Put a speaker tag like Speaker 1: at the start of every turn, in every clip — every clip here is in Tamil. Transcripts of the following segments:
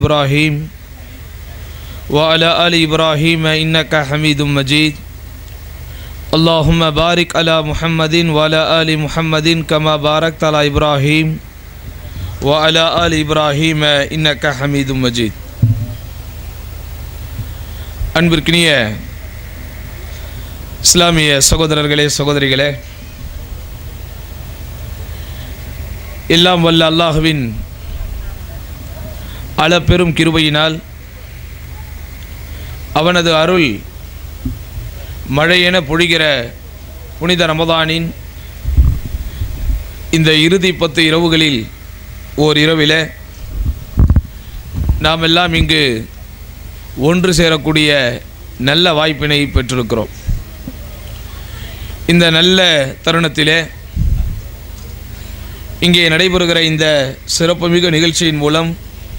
Speaker 1: إبراهيم وعلى آل إبراهيم إنك حميد مجيد اللهم بارك على محمد وعلى آل محمد كما باركت على إبراهيم وعلى آل إبراهيم إنك حميد مجيد அன்பிற்கினிய இஸ்லாமிய சகோதரர்களே சகோதரிகளே எல்லாம் வல்ல அல்லாஹுவின் அளப்பெரும் கிருபையினால் அவனது அருள் மழையென பொழிகிற புனித ரமதானின் இந்த இறுதி பத்து இரவுகளில் ஓர் இரவில நாம் எல்லாம் இங்கு ஒன்று சேரக்கூடிய நல்ல வாய்ப்பினை பெற்றிருக்கிறோம் இந்த நல்ல தருணத்திலே இங்கே நடைபெறுகிற இந்த சிறப்புமிகு நிகழ்ச்சியின் மூலம்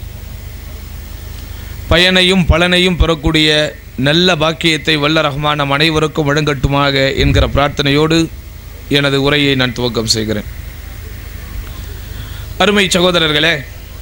Speaker 1: பயனையும் பலனையும் பெறக்கூடிய நல்ல பாக்கியத்தை வல்ல ரஹ்மான் நம் அனைவருக்கும் வழங்கட்டுமாக என்கிற பிரார்த்தனையோடு எனது உரையை நான் துவக்கம் செய்கிறேன் அருமை சகோதரர்களே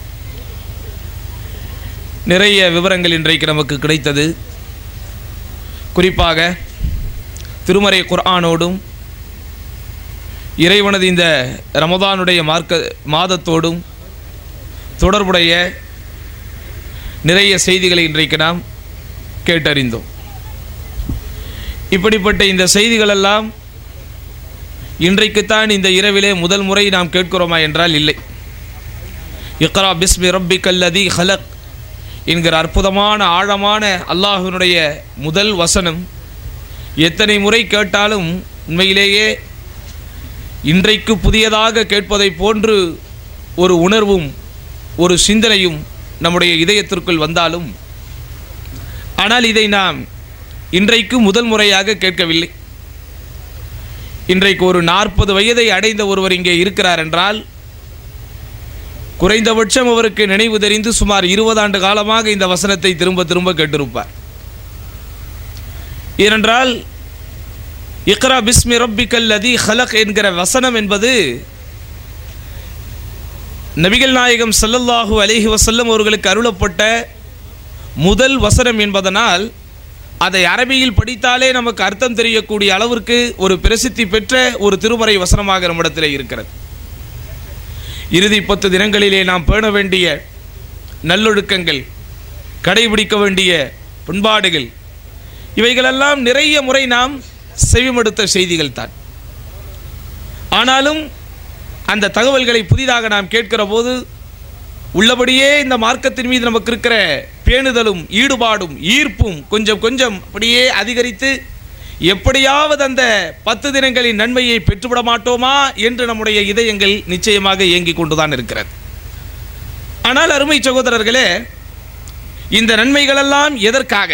Speaker 1: நிறைய விவரங்கள் இன்றைக்கு நமக்கு கிடைத்தது குறிப்பாக திருமறை குர்ஆனோடும் இறைவனது இந்த ரமதானுடைய மார்க்க மாதத்தோடும் தொடர்புடைய நிறைய செய்திகளை இன்றைக்கு நாம் கேட்டறிந்தோம் இப்படிப்பட்ட இந்த செய்திகளெல்லாம் இன்றைக்குத்தான் இந்த இரவிலே முதல் முறை நாம் கேட்கிறோமா என்றால் இல்லை இக்ரா பிஸ்மி ரப்பி கல்லதி ஹலக் என்கிற அற்புதமான ஆழமான அல்லாஹினுடைய முதல் வசனம் எத்தனை முறை கேட்டாலும் உண்மையிலேயே இன்றைக்கு புதியதாக கேட்பதைப் போன்று ஒரு உணர்வும் ஒரு சிந்தனையும் நம்முடைய இதயத்திற்குள் வந்தாலும் ஆனால் இதை நாம் இன்றைக்கு முதல் முறையாக கேட்கவில்லை இன்றைக்கு ஒரு நாற்பது வயதை அடைந்த ஒருவர் இங்கே இருக்கிறார் என்றால் குறைந்தபட்சம் அவருக்கு நினைவு தெரிந்து சுமார் இருபது ஆண்டு காலமாக இந்த வசனத்தை திரும்ப திரும்ப கேட்டிருப்பார் ஏனென்றால் இக்ரா பிஸ்மி ரப்பிக்கல் லதி ஹலக் என்கிற வசனம் என்பது நபிகள் நாயகம் ஸல்லல்லாஹு அலைஹி வஸல்லம் அவர்களுக்கு அருளப்பட்ட முதல் வசனம் என்பதனால் அதை அரபியில் படித்தாலே நமக்கு அர்த்தம் தெரியக்கூடிய அளவிற்கு ஒரு பிரசித்தி பெற்ற ஒரு திருமறை வசனமாக நம்மிடத்தில் இருக்கிறது இறுதி பத்து தினங்களிலே நாம் பேண வேண்டிய நல்லொழுக்கங்கள் கடைபிடிக்க வேண்டிய பண்பாடுகள் இவைகளெல்லாம் நிறைய முறை நாம் செவிமடுத்த செய்திகள் தான் ஆனாலும் அந்த தகவல்களை புதிதாக நாம் கேட்கிற போது உள்ளபடியே இந்த மார்க்கத்தின் மீது நமக்கு இருக்கிற பேணுதலும் ஈடுபாடும் ஈர்ப்பும் கொஞ்சம் கொஞ்சம் அப்படியே அதிகரித்து எப்படியாவது அந்த பத்து தினங்களின் நன்மையை பெற்றுவிட மாட்டோமா என்று நம்முடைய இதயங்கள் நிச்சயமாக இயங்கிக் கொண்டுதான் இருக்கிறது ஆனால் அருமை சகோதரர்களே இந்த நன்மைகளெல்லாம் எதற்காக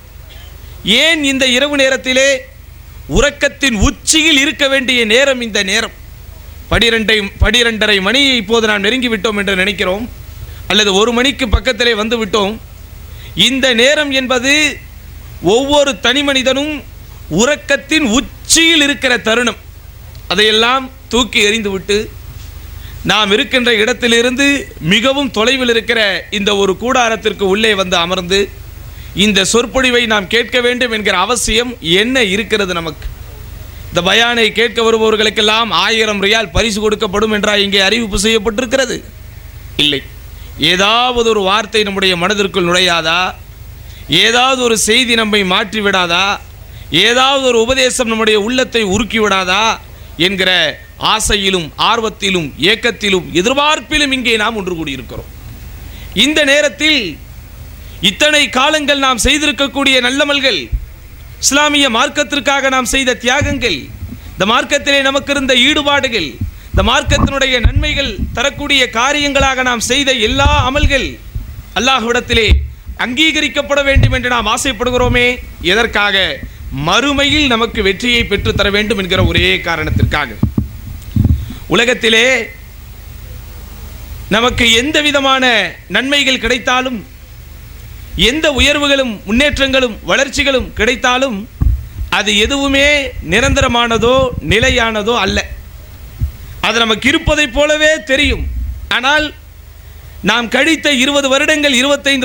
Speaker 1: ஏன் இந்த இரவு நேரத்திலே உறக்கத்தின் உச்சியில் இருக்க வேண்டிய நேரம் இந்த நேரம் பனிரெண்டை பனிரெண்டரை மணியை இப்போது நாம் நெருங்கி விட்டோம் என்று நினைக்கிறோம் அல்லது ஒரு மணிக்கு பக்கத்திலே வந்து விட்டோம் இந்த நேரம் என்பது ஒவ்வொரு தனி மனிதனும் உறக்கத்தின் உச்சியில் இருக்கிற தருணம் அதையெல்லாம் தூக்கி எறிந்துவிட்டு நாம் இருக்கின்ற இடத்திலிருந்து மிகவும் தொலைவில் இருக்கிற இந்த ஒரு கூடாரத்திற்கு உள்ளே வந்து அமர்ந்து இந்த சொற்பொழிவை நாம் கேட்க வேண்டும் என்கிற அவசியம் என்ன இருக்கிறது நமக்கு இந்த பயானை கேட்க வருபவர்களுக்கெல்லாம் ஆயிரம் ரியால் பரிசு கொடுக்கப்படும் என்றா இங்கே அறிவிப்பு செய்யப்பட்டிருக்கிறது இல்லை ஏதாவது ஒரு வார்த்தை நம்முடைய மனதிற்குள் நுழையாதா ஏதாவது ஒரு செய்தி நம்மை மாற்றி விடாதா ஏதாவது ஒரு உபதேசம் நம்முடைய உள்ளத்தை உருக்கி விடாதா என்கிற ஆசையிலும் ஆர்வத்திலும் ஏக்கத்திலும் எதிர்பார்ப்பிலும் இங்கே நாம் ஒன்று கூடியிருக்கிறோம் இந்த நேரத்தில் இத்தனை காலங்கள் நாம் செய்திருக்கக்கூடிய நல்லமல்கள் இஸ்லாமிய மார்க்கத்திற்காக நாம் செய்த தியாகங்கள் இந்த மார்க்கத்திலே நமக்கு இருந்த ஈடுபாடுகள் இந்த மார்க்கத்தினுடைய நன்மைகள் தரக்கூடிய காரியங்களாக நாம் செய்த எல்லா அமல்கள் அல்லாஹ்விடத்திலே அங்கீகரிக்கப்பட வேண்டும் என்று நாம் ஆசைப்படுகிறோமே எதற்காக மறுமையில் நமக்கு வெற்றியை பெற்றுத்தர வேண்டும் என்கிற ஒரே காரணத்திற்காக உலகத்திலே நமக்கு எந்த விதமான நன்மைகள் கிடைத்தாலும் எந்த உயர்வுகளும் முன்னேற்றங்களும் வளர்ச்சிகளும் கிடைத்தாலும் அது எதுவுமே நிரந்தரமானதோ நிலையானதோ அல்ல அது நமக்கு இருப்பதைப் போலவே தெரியும் ஆனால் நாம் கழித்த இருபது வருடங்கள் இருபத்தைந்து